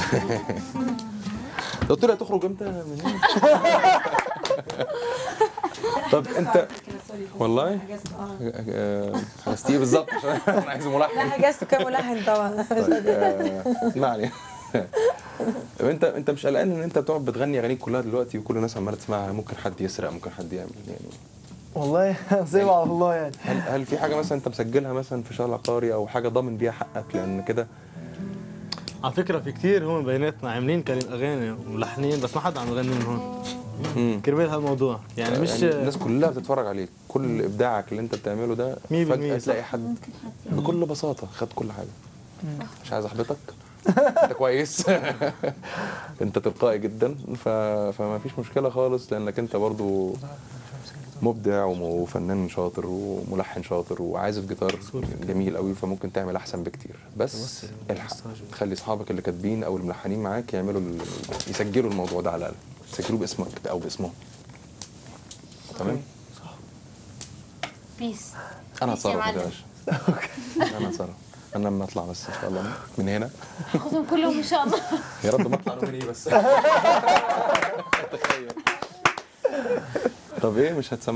قلت له هتخرج امتى من هنا؟ طب انت والله آه، حجزتيه بالظبط عشان انا عايز لا ملحن حجزته كملحن طبعا طيب آه، ما علينا طب انت انت مش قلقان ان انت بتقعد بتغني اغانيك كلها دلوقتي وكل الناس عماله تسمعها ممكن حد يسرق ممكن حد يعمل يعني والله سيب على الله يعني هل هل في حاجه مثلا انت مسجلها مثلا في شهر عقاري او حاجه ضامن بيها حقك لان كده على فكره في كتير هم بيناتنا عاملين كلام اغاني وملحنين بس ما حد عم يغني من هون مم. كرمال هالموضوع يعني مش يعني الناس كلها بتتفرج عليك كل ابداعك اللي انت بتعمله ده مية فجاه بالمية تلاقي صح. حد ممكن حد بكل بساطه خد كل حاجه مش عايز احبطك انت كويس انت تلقائي جدا ف... فما فيش مشكله خالص لانك انت برضو مبدع وم- وفنان شاطر وملحن شاطر وعازف جيتار جميل قوي فممكن تعمل احسن بكتير بس الحق خلي اصحابك اللي كاتبين او الملحنين معاك يعملوا ال... يسجلوا الموضوع ده على الاقل يسجلوه باسمك او باسمهم تمام بيس انا بيس يا هتصرف ما معلم. تقلقش انا هتصرف انا لما اطلع بس ان شاء الله من هنا خذهم كلهم ان شاء الله يا رب ما اطلع نوميني بس تخيل طب ايه مش هتسمع